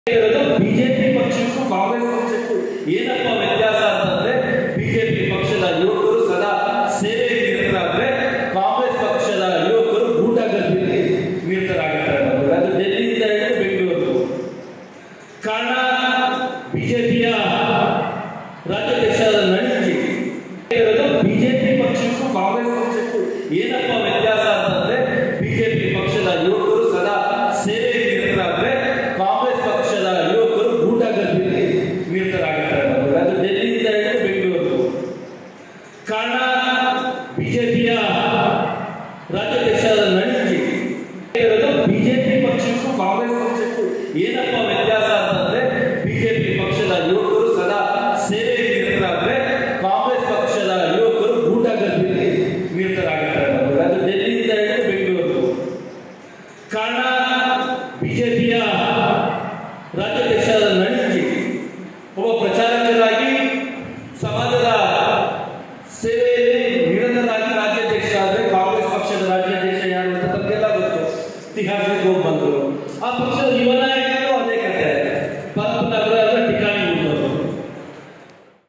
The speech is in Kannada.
ಬಿಜೆಪಿ ಪಕ್ಷಕ್ಕೂ ಕಾಂಗ್ರೆಸ್ ಪಕ್ಷಕ್ಕೂ ಏನಪ್ಪ ವ್ಯತ್ಯಾಸ ಅಂತಂದ್ರೆ ಬಿಜೆಪಿ ಪಕ್ಷದ ಯುವಕರು ಸದಾ ಸೇವೆಯಲ್ಲಿ ನಿರತರಾದ್ರೆ ಕಾಂಗ್ರೆಸ್ ಪಕ್ಷದ ಯುವಕರು ಗೂಟಗಲ್ಲಿಯಲ್ಲಿ ನಿರತರಾಗಿರ್ತಾರೆ ಅದು ಡೆಲ್ಲಿಯಿಂದ ಹಿಡಿದು ಬೆಂಗಳೂರು ಕಾರಣ